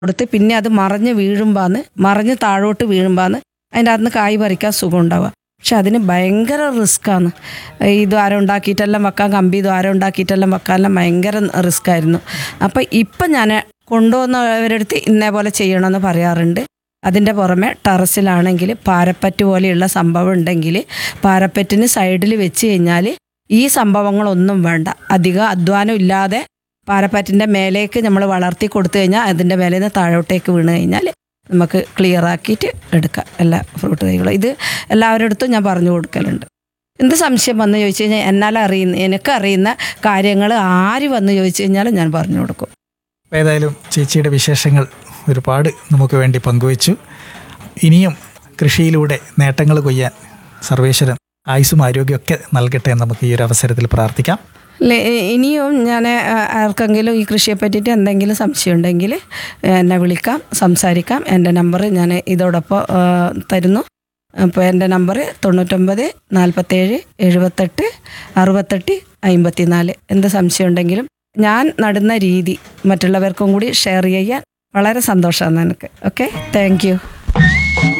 കൊടുത്ത് പിന്നെ അത് മറിഞ്ഞ് വീഴുമ്പാന്ന് മറിഞ്ഞ് താഴോട്ട് വീഴുമ്പാന്ന് അതിൻ്റെ അകത്ത് നിന്ന് കായ് പറിക്കാൻ സുഖം ഉണ്ടാവുക പക്ഷെ അതിന് ഭയങ്കര റിസ്ക്കാണ് ഈ ദ്വാരം ഉണ്ടാക്കിയിട്ടെല്ലാം വെക്കാൻ കമ്പി ദ്വാരം ഉണ്ടാക്കിയിട്ടെല്ലാം വെക്കാനെല്ലാം ഭയങ്കര റിസ്ക് ആയിരുന്നു അപ്പം ഇപ്പം ഞാൻ കൊണ്ടുവന്നവരടുത്ത് ഇന്നേ പോലെ ചെയ്യണമെന്ന് പറയാറുണ്ട് അതിൻ്റെ പുറമെ ടെറസിലാണെങ്കിൽ പാരപ്പറ്റ് പോലെയുള്ള സംഭവം ഉണ്ടെങ്കിൽ പാരപ്പറ്റിന് സൈഡിൽ വെച്ച് കഴിഞ്ഞാൽ ഈ സംഭവങ്ങളൊന്നും വേണ്ട അധികം അധ്വാനം ഇല്ലാതെ പാരപ്പറ്റിൻ്റെ മേലേക്ക് നമ്മൾ വളർത്തി കൊടുത്തു കഴിഞ്ഞാൽ അതിൻ്റെ മേലെ നിന്ന് താഴോട്ടേക്ക് വീണ് കഴിഞ്ഞാൽ നമുക്ക് ക്ലിയർ ആക്കിയിട്ട് എടുക്കാം എല്ലാ ഫ്രൂട്ട് തൈകളും ഇത് എല്ലാവരുടെ അടുത്തും ഞാൻ പറഞ്ഞു കൊടുക്കലുണ്ട് എന്ത് സംശയം വന്ന് ചോദിച്ചു കഴിഞ്ഞാൽ എന്നാൽ അറിയുന്ന എനിക്ക് അറിയുന്ന കാര്യങ്ങൾ ആര് വന്ന് ചോദിച്ചു കഴിഞ്ഞാലും ഞാൻ പറഞ്ഞു കൊടുക്കും അപ്പോൾ ഏതായാലും ചേച്ചിയുടെ വിശേഷങ്ങൾ ഒരുപാട് നമുക്ക് വേണ്ടി പങ്കുവച്ചു ഇനിയും കൃഷിയിലൂടെ നേട്ടങ്ങൾ കൊയ്യാൻ സർവേശ്വരൻ ആയുസ്സും ആരോഗ്യമൊക്കെ നൽകട്ടെ എന്ന് നമുക്ക് ഈ ഒരു അവസരത്തിൽ പ്രാർത്ഥിക്കാം ലെ- ഇനിയും ഞാൻ ആർക്കെങ്കിലും ഈ കൃഷിയെ പറ്റിയിട്ട് എന്തെങ്കിലും സംശയം ഉണ്ടെങ്കിൽ എന്നെ വിളിക്കാം സംസാരിക്കാം എൻ്റെ നമ്പർ ഞാൻ ഇതോടൊപ്പം ആ, തരുന്നു അപ്പോൾ എൻ്റെ നമ്പർ തൊണ്ണൂറ്റൊമ്പത് നാൽപ്പത്തേഴ് എഴുപത്തെട്ട് അറുപത്തെട്ട് അമ്പത്തിനാല് എന്ത് സംശയം ഉണ്ടെങ്കിലും ഞാൻ നടുന്ന രീതി മറ്റുള്ളവർക്കും കൂടി ഷെയർ ചെയ്യാൻ വളരെ സന്തോഷമാണ് എനിക്ക് ഓക്കെ താങ്ക് യു